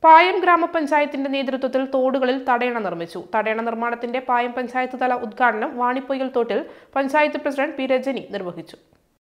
പായം ഗ്രാമപഞ്ചായത്തിന്റെ നേതൃത്വത്തിൽ തോടുകളിൽ തടയണ നിർമ്മിച്ചു തടയണ നിർമ്മാണത്തിന്റെ പായം പഞ്ചായത്ത് തല ഉദ്ഘാടനം വാണിപ്പൊയ്യൽ തോട്ടിൽ പഞ്ചായത്ത് പ്രസിഡന്റ് പി രജനി നിർവഹിച്ചു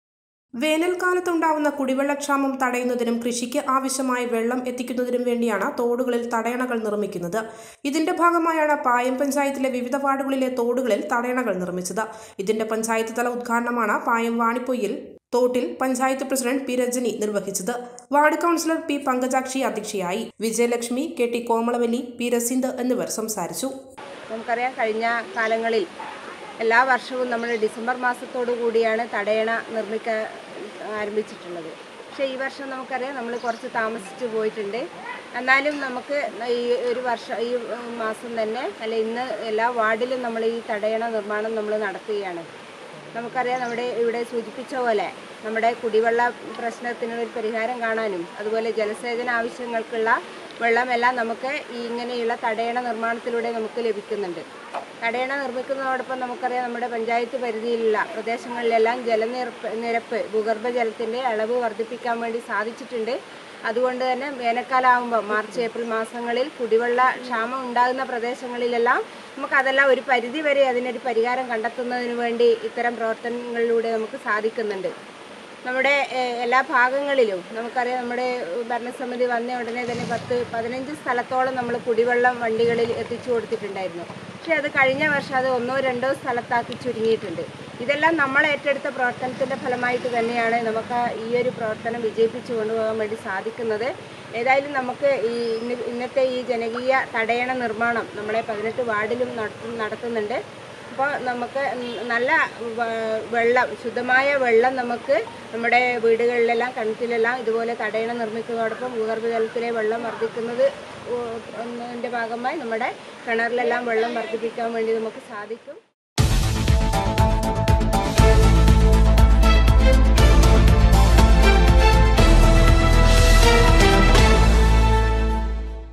വേനൽക്കാലത്തുണ്ടാവുന്ന കുടിവെള്ളക്ഷാമം തടയുന്നതിനും കൃഷിക്ക് ആവശ്യമായ വെള്ളം എത്തിക്കുന്നതിനും വേണ്ടിയാണ് തോടുകളിൽ തടയണകൾ നിർമ്മിക്കുന്നത് ഇതിന്റെ ഭാഗമായാണ് പായം പഞ്ചായത്തിലെ വിവിധ വാർഡുകളിലെ തോടുകളിൽ തടയണകൾ നിർമ്മിച്ചത് ഇതിന്റെ പഞ്ചായത്ത് തല ഉദ്ഘാടനമാണ് പായം വാണിപ്പൊയ്യിൽ തോട്ടിൽ പഞ്ചായത്ത് പ്രസിഡന്റ് പി രജനി നിർവഹിച്ചത് വാർഡ് കൗൺസിലർ പി പങ്കജാക്ഷി അധ്യക്ഷയായി Vijayalakshmi K T Komalavalli P Rasind എന്നിവർ സംസാരിച്ചു നമുക്കറിയാം കഴിഞ്ഞ കാലങ്ങളിൽ എല്ലാ വർഷവും നമ്മൾ ഡിസംബർ മാസത്തോടു കൂടിയാണ് തടയണ നിർമ്മിക്കാൻ ആരംഭിച്ചിട്ടുള്ളത് പക്ഷേ ഈ വർഷം നമുക്കറിയാം നമ്മൾ കുറച്ച് താമസിച്ച് പോയിട്ടുണ്ട് എന്നാലും നമുക്ക് ഈ ഒരു വർഷം ഈ മാസം തന്നെ അല്ല ഇന്ന് എല്ലാ വാർഡിലും നമ്മൾ ഈ തടയണ നിർമ്മാണം നമ്മൾ നടത്തുകയാണ് നമുക്കറിയാം നമ്മുടെ ഇവിടെ സൂചിപ്പിച്ച പോലെ നമ്മുടെ കുടിവെള്ള പ്രശ്നത്തിന് ഒരു പരിഹാരം കാണാനും അതുപോലെ ജലസേചന ആവശ്യങ്ങൾക്കുള്ള വെള്ളമെല്ലാം നമുക്ക് ഈ ഇങ്ങനെയുള്ള തടയണ നിർമ്മാണത്തിലൂടെ നമുക്ക് ലഭിക്കുന്നുണ്ട് തടയണ നിർമ്മിക്കുന്നതോടൊപ്പം നമുക്കറിയാം നമ്മുടെ പഞ്ചായത്ത് പരിധിയിലുള്ള പ്രദേശങ്ങളിലെല്ലാം ജലനിരപ്പ് നിരപ്പ് ഭൂഗർഭജലത്തിൻ്റെ അളവ് വർദ്ധിപ്പിക്കാൻ വേണ്ടി സാധിച്ചിട്ടുണ്ട് അതുകൊണ്ട് തന്നെ വേനൽക്കാലമാകുമ്പോൾ മാർച്ച് ഏപ്രിൽ മാസങ്ങളിൽ കുടിവെള്ള ക്ഷാമം ഉണ്ടാകുന്ന പ്രദേശങ്ങളിലെല്ലാം നമുക്ക് അതെല്ലാം ഒരു പരിധി വരെ അതിനൊരു പരിഹാരം കണ്ടെത്തുന്നതിന് വേണ്ടി ഇത്തരം പ്രവർത്തനങ്ങളിലൂടെ നമുക്ക് സാധിക്കുന്നുണ്ട് നമ്മുടെ ഏഹ്, എല്ലാ ഭാഗങ്ങളിലും നമുക്കറിയാം നമ്മുടെ ഭരണസമിതി വന്ന ഉടനെ തന്നെ പത്ത് പതിനഞ്ച് സ്ഥലത്തോളം നമ്മൾ കുടിവെള്ളം വണ്ടികളിൽ എത്തിച്ചു കൊടുത്തിട്ടുണ്ടായിരുന്നു പക്ഷേ അത് കഴിഞ്ഞ വർഷം അത് ഒന്നോ രണ്ടോ സ്ഥലത്താക്കി ചുരുങ്ങിയിട്ടുണ്ട് ഇതെല്ലാം നമ്മൾ ഏറ്റെടുത്ത പ്രവർത്തനത്തിൻ്റെ ഫലമായിട്ട് തന്നെയാണ് നമുക്ക് ഈ ഒരു പ്രവർത്തനം വിജയിപ്പിച്ചു കൊണ്ടുപോകാൻ വേണ്ടി സാധിക്കുന്നത് ഏതായാലും നമുക്ക് ഈ ഇന്ന് ഇന്നത്തെ ഈ ജനകീയ തടയണ നിർമ്മാണം നമ്മളെ പതിനെട്ട് വാർഡിലും നടത്തു- നടത്തുന്നുണ്ട് അപ്പോൾ നമുക്ക് നല്ല വ- വെള്ളം ശുദ്ധമായ വെള്ളം നമുക്ക് നമ്മുടെ വീടുകളിലെല്ലാം കിണറ്റിലെല്ലാം ഇതുപോലെ തടയണ നിർമ്മിക്കുന്നതോടൊപ്പം ഭൂഗർഭജലത്തിലെ വെള്ളം വർദ്ധിക്കുന്നത് ഒന്നതിൻ്റെ ഭാഗമായി നമ്മുടെ കിണറിലെല്ലാം വെള്ളം വർദ്ധിപ്പിക്കാൻ വേണ്ടി നമുക്ക് സാധിക്കും